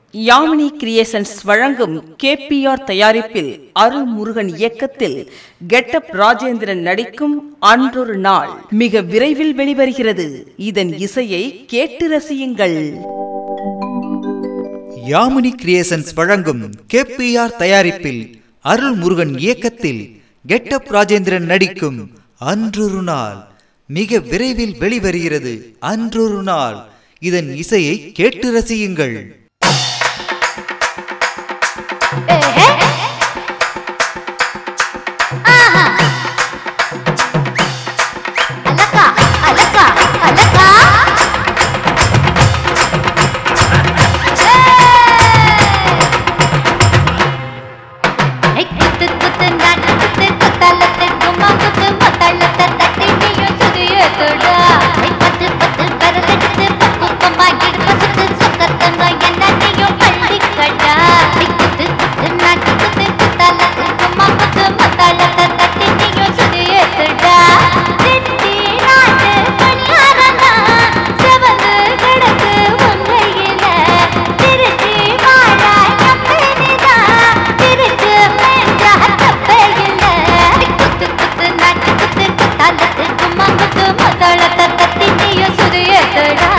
Yamini creations வழங்கும் கேபிஆர் தயாரிப்பில் அருள் முருகன் இயக்கத்தில் கெட்டப் ராஜேந்திரன் நடிக்கும் அன்றொரு நாள் மிக விரைவில் வெளிவருகிறது இதன் இசையை கேட்டு ரசியுங்கள் யாமினி கிரியேஷன்ஸ் வழங்கும் கேபிஆர் தயாரிப்பில் அருள் முருகன் இயக்கத்தில் கெட்டப் ராஜேந்திரன் நடிக்கும் அன்றொரு நாள் மிக விரைவில் வெளிவருகிறது அன்றொரு நாள் இதன் இசையை கேட்டு ரசியுங்கள் அலக்கா அலக்கா அலக்கா குத்து குத்து நாட்டு குத்து குத்தாலத்து கும்மா குத்து மத்தாளத்தை தட்டி நீயும் சுதிய தொடா பத்து பத்து பரலெடுத்து பக்கு பம்மா இடுப்பு சுத்து சொக்கத்தங்க என்ன நீயும் பள்ளி கடா குத்து குத்து நாட்டு குத்து குத்தாலத்து கும்மா குத்து மத்தாளத்தை தட்டி நீயும் சுதிய தொடா ரெட்டி நாட்டு பணியாரனா செவந்து கிடக்கு உன்னையில திருச்சி வாழா கம்பெனிதா திருச்சு மேஞ்சா தப்பையில குத்து குத்து நாட்டு குத்து குத்தாலத்து கும்மா குத்து மத்தாளத்தை தட்டி நீயும் சுதிய தொடா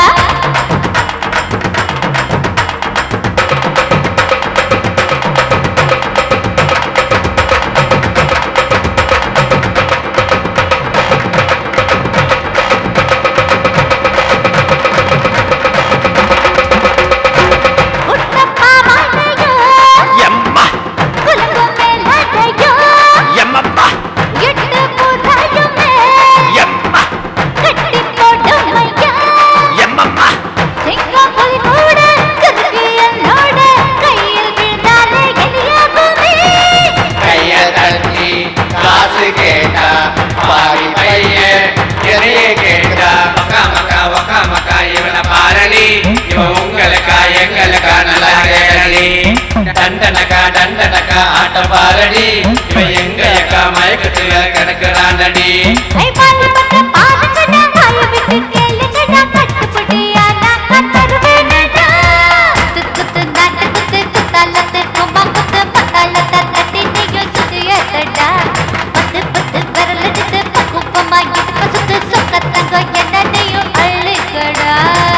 உன்னப்பா வாழையோ எம்மா குலங்கு மேலதையோ எம்மப்பா எட்டு புறாயுமே எம்மா கட்டி போடுமையா எம்மம்மா சிங்கம் புலி கூட குறுக்கு என்னோட கையில் விழுந்தாலே எலியாகுமே கைய தட்டி காசு கேட்டா பாவி பையன் எதைய கேட்டா மக்கா மக்கா மக்கா மக்கா இவனை பாரடி இவன் உங்களுக்கா எங்களுக்கா நல்லா கேளடி தண்டனக்கா தண்டனக்கா ஆட்ட பாரடி இவன் எங்க அக்கா மயக்கத்துல கிடக்குறாண்டடி ஐ பாலி பட்ட பாவங்கடா வாய விட்டு கேளுங்கடா கட்டுப்படியா நான் கத்தருவேனடா குத்து குத்து நாட்டு குத்து குத்தாலத்து கும்மா குத்து பத்தாலத்தை தட்டி நீயும் சுதியத்தடா பத்து பத்து விரல் எடுத்து பக்குப்பமா இடுப்பு சுத்து சொக்கத்தங்க என்ன நீயும் அள்ளிக்கடா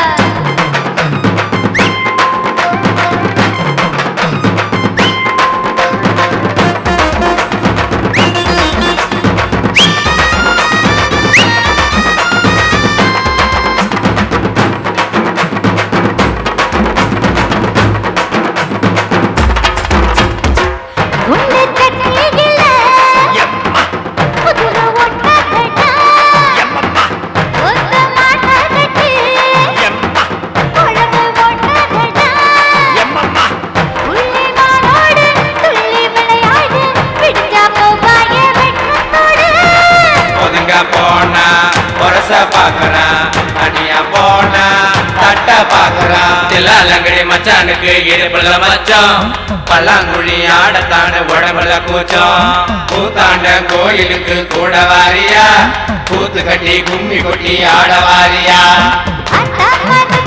உன்னை கட்டியில எம்மா குதிரை ஓட்டாதடா எம்மம்மா ஒத்த மாட்டாதடி எம்மா குழம்பு ஓட்டாதடா எம்மம்மா புள்ளி மானோடு துள்ளி விளையாடு விட்டா போவாயே வெட்டத்தோடு ஒதுங்க போனா பொரச பாக்குறான் அடியா போனா தட்ட பாக்குறான் தில்லாலங்கடி மச்சானுக்கு இடுப்புல மச்சம் பல்லாங்குழி ஆடத்தான உடம்புல கூச்சம் கூத்தாண்ட கோயிலுக்கு கூட வாரியா கூத்து கட்டி கும்மி கொட்டி ஆட வாரியா அத்தா